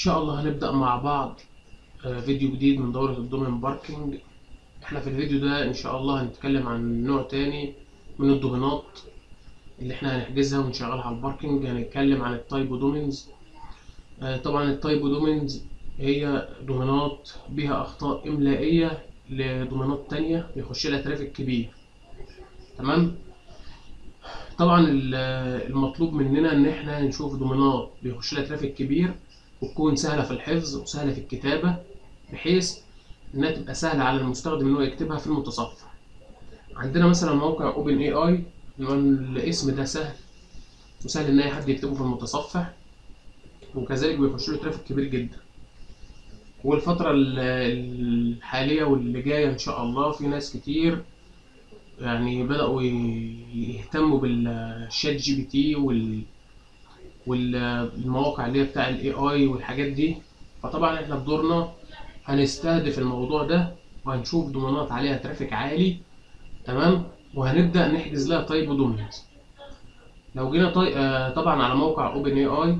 شاء الله هنبدأ مع بعض آه، فيديو جديد من دورة الدومين باركينج احنا في الفيديو ده ان شاء الله هنتكلم عن نوع تاني من الدومينات اللي احنا هنحجزها ونشغلها على الباركينج هنتكلم عن التايبو دومينز آه، طبعا التايبو دومينز هي دومينات بيها اخطاء املائية لدومينات تانية بيخش لها ترافيك كبير تمام طبعا ال- المطلوب مننا ان احنا نشوف دومينات بيخش لها ترافيك كبير وتكون سهله في الحفظ وسهله في الكتابه بحيث انها تبقى سهله على المستخدم ان هو يكتبها في المتصفح عندنا مثلا موقع اوبن اي اي الاسم ده سهل وسهل ان اي حد يكتبه في المتصفح وكذلك بيخش له ترافيك كبير جدا والفترة ال- الحالية واللي جاية إن شاء الله في ناس كتير يعني بدأوا ي- يهتموا بالشات جي بي تي وال والمواقع اللي هي بتاع الاي اي والحاجات دي فطبعا احنا بدورنا هنستهدف الموضوع ده وهنشوف دومينات عليها ترافيك عالي تمام وهنبدأ نحجز لها تايب دومينز لو جينا طي... آه طبعا على موقع اوبن اي اي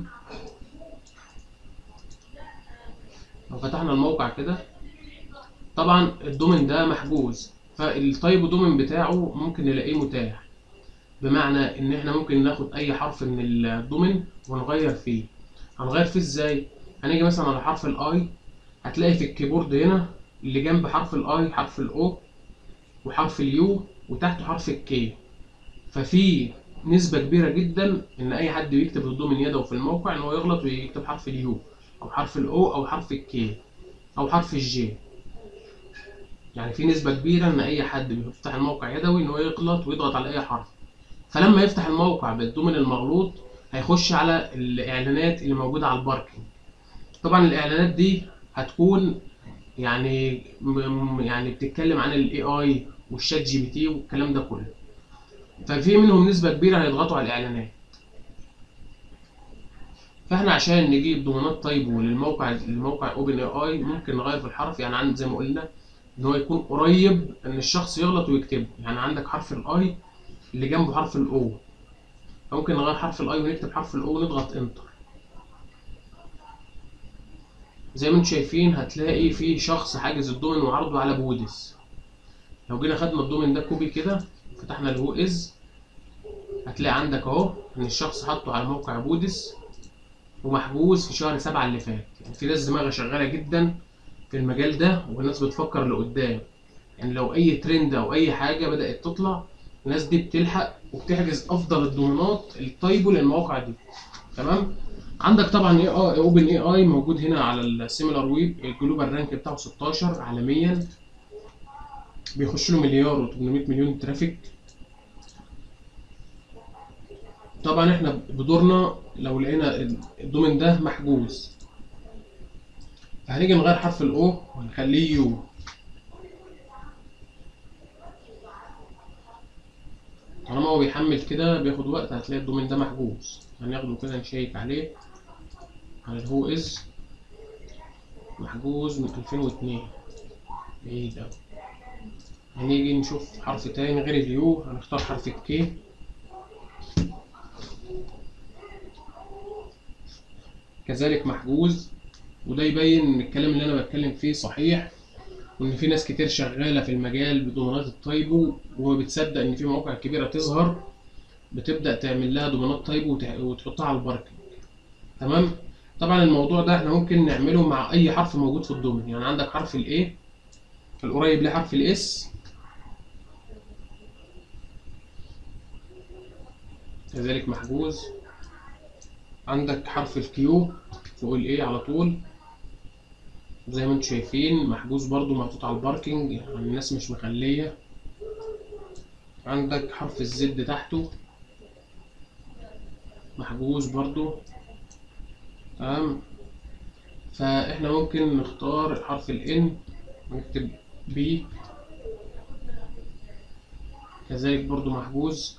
لو فتحنا الموقع كده طبعا الدومين ده محجوز فالتايب دومين بتاعه ممكن نلاقيه متاح بمعنى ان احنا ممكن ناخد اي حرف من الدومين ونغير فيه هنغير فيه ازاي هنيجي مثلا على حرف الاي هتلاقي في الكيبورد هنا اللي جنب حرف الاي حرف الاو وحرف اليو وتحته حرف الكي ففي نسبة كبيرة جدا ان اي حد بيكتب الدومين يدوي في الموقع ان هو يغلط ويكتب حرف اليو او حرف الاو او حرف الكي او حرف الجي يعني في نسبة كبيرة ان اي حد بيفتح الموقع يدوي ان هو يغلط ويضغط على اي حرف فلما يفتح الموقع بالدومين المغلوط هيخش على الاعلانات اللي موجوده على الباركينج طبعا الاعلانات دي هتكون يعني م- يعني بتتكلم عن الاي اي والشات جي بي تي والكلام ده كله ففي منهم نسبه كبيره هيضغطوا على الاعلانات فاحنا عشان نجيب دومينات طيبه للموقع الموقع اوبن اي اي ممكن نغير في الحرف يعني عند زي ما قلنا ان هو يكون قريب ان الشخص يغلط ويكتبه يعني عندك حرف الاي اللي جنبه حرف الاو ممكن نغير حرف الاي ونكتب حرف الاو ونضغط انتر زي ما انتم شايفين هتلاقي في شخص حاجز الدومين وعرضه على بودس لو جينا خدنا الدومين ده كوبي كده فتحنا الهو از هتلاقي عندك اهو ان الشخص حطه على موقع بودس ومحجوز في شهر سبعة اللي فات يعني في ناس دماغها شغالة جدا في المجال ده والناس بتفكر لقدام يعني لو اي ترند او اي حاجة بدأت تطلع الناس دي بتلحق وبتحجز افضل الضمانات الطيبه للمواقع دي تمام عندك طبعا اي اي اوبن اي اي موجود هنا على السيميلار ويب الجلوبال رانك بتاعه 16 عالميا بيخش له مليار و800 مليون ترافيك طبعا احنا بدورنا لو لقينا الدومين ده محجوز فهنيجي نغير حرف الاو ونخليه يو طالما هو بيحمل كده بياخد وقت هتلاقي الدومين ده محجوز هناخده كده نشيك عليه على الهو از محجوز من 2002 بعيد اوي هنيجي نشوف حرف تاني غير اليو هنختار حرف الكي كذلك محجوز وده يبين ان الكلام اللي انا بتكلم فيه صحيح وان في ناس كتير شغاله في المجال بضمانات الطيبو وما بتصدق ان في مواقع كبيره تظهر بتبدا تعمل لها ضمانات طيبو وتح- وتحطها على الباركينج تمام طبعا الموضوع ده احنا ممكن نعمله مع اي حرف موجود في الدومين يعني عندك حرف الاي القريب ليه حرف الاس كذلك محجوز عندك حرف الكيو فوق الاي على طول زي ما انتم شايفين محجوز برضو محطوط على الباركينج يعني الناس مش مخلية عندك حرف الزد تحته محجوز برضو تمام فاحنا ممكن نختار حرف الان ونكتب بي كذلك برضو محجوز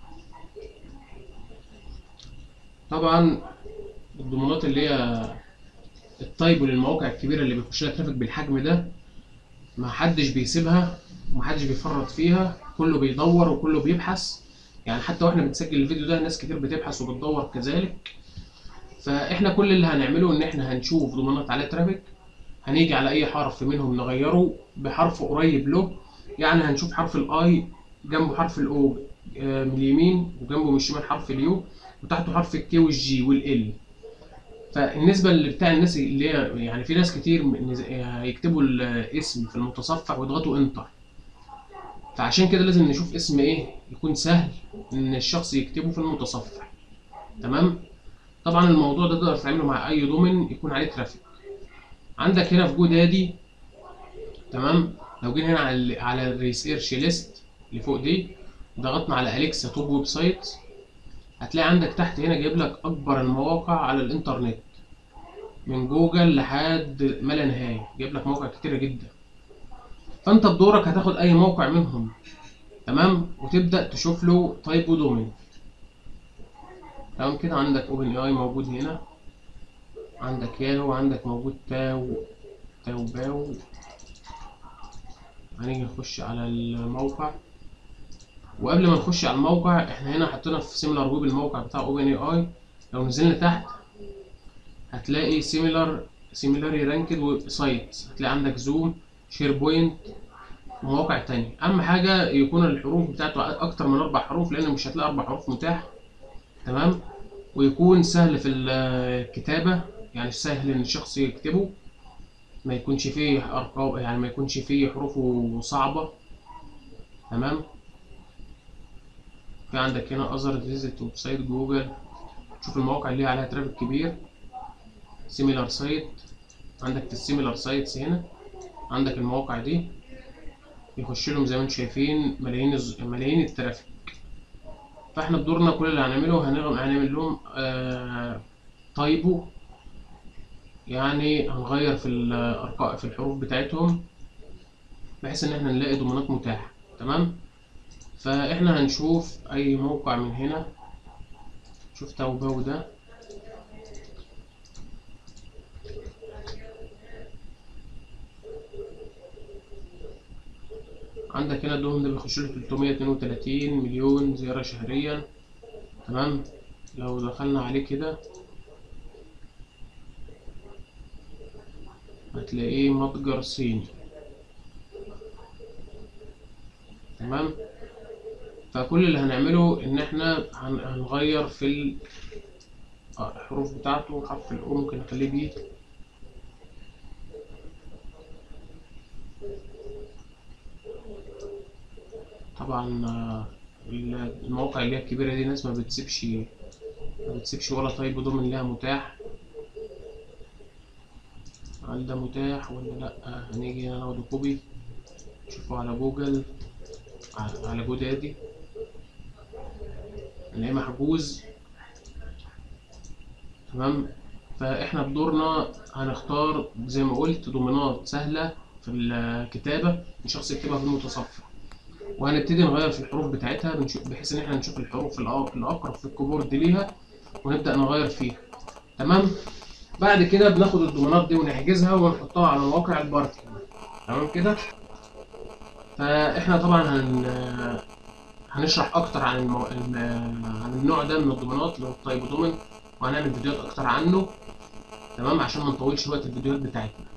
طبعا الضمانات اللي هي الطيب للمواقع الكبيرة اللي بيخش لها ترافيك بالحجم ده ما حدش بيسيبها ومحدش بيفرط فيها كله بيدور وكله بيبحث يعني حتى واحنا بنسجل الفيديو ده ناس كتير بتبحث وبتدور كذلك فاحنا كل اللي هنعمله ان احنا هنشوف ضمانات على ترافيك هنيجي على اي حرف منهم نغيره بحرف قريب له يعني هنشوف حرف الاي جنبه حرف الاو من اليمين وجنبه من الشمال حرف اليو وتحته حرف الكي والجي والال فالنسبة اللي بتاع الناس اللي هي يعني في ناس كتير من- هيكتبوا الاسم في المتصفح ويضغطوا انتر فعشان كده لازم نشوف اسم ايه يكون سهل ان الشخص يكتبه في المتصفح تمام طبعا الموضوع ده تقدر تعمله مع اي دومين يكون عليه ترافيك عندك هنا في جو دادي تمام لو جينا هنا على ال على الريسيرش ليست اللي فوق دي ضغطنا على اليكسا توب ويب سايت هتلاقي عندك تحت هنا جايب لك اكبر المواقع على الانترنت من جوجل لحد ما لا نهايه جايب لك مواقع كتيره جدا فانت بدورك هتاخد اي موقع منهم تمام وتبدا تشوف له تايب ودومين تمام كده عندك اوبن اي موجود هنا عندك ياهو عندك موجود تاو تاو باو هنيجي نخش على الموقع وقبل ما نخش على الموقع احنا هنا حطينا في سيميلار ويب الموقع بتاع اوبن اي اي لو نزلنا تحت هتلاقي سيميلار سيميلاري رانكد ويب سايت هتلاقي عندك زوم شير بوينت ومواقع تانية اهم حاجة يكون الحروف بتاعته اكتر من اربع حروف لان مش هتلاقي اربع حروف متاح تمام ويكون سهل في الكتابة يعني سهل ان الشخص يكتبه ما يكونش فيه ارقام يعني ما يكونش فيه حروفه صعبة تمام في عندك هنا اذر فيزيت ويب سايت جوجل شوف المواقع اللي عليها ترافيك كبير سيميلار سايت عندك في السيميلار سايتس هنا عندك المواقع دي يخش لهم زي ما انتم شايفين ملايين الز... ملايين الترافيك فاحنا بدورنا كل اللي هنعمله هنعمل, هنعمل لهم آه... تايبو يعني هنغير في الارقام في الحروف بتاعتهم بحيث ان احنا نلاقي ضمانات متاحه تمام فاحنا هنشوف اي موقع من هنا شوف توباو ده عندك هنا الدوم ده بيخش له 332 مليون زيارة شهريا تمام لو دخلنا عليه كده هتلاقيه متجر صيني تمام فكل اللي هنعمله ان احنا هنغير في الحروف بتاعته حرف الاو ممكن نخليه بيه طبعا المواقع اللي هي الكبيرة دي ناس ما بتسيبش ما بتسيبش ولا طيب ضمن لها متاح هل ده متاح ولا لأ هنيجي هنا ناخده كوبي نشوفه على جوجل على جودادي نلاقيه محجوز تمام فاحنا بدورنا هنختار زي ما قلت دومينات سهلة في الكتابة الشخص يكتبها في المتصفح وهنبتدي نغير في الحروف بتاعتها بحيث ان احنا نشوف الحروف الاقرب في الكيبورد ليها ونبدا نغير فيها تمام بعد كده بناخد الضمانات دي ونحجزها ونحطها على مواقع الباركينج تمام كده فاحنا طبعا هن هنشرح اكتر عن المو... عن النوع ده من الضمانات اللي هو التايب دومين وهنعمل فيديوهات اكتر عنه تمام عشان ما نطولش وقت الفيديوهات بتاعتنا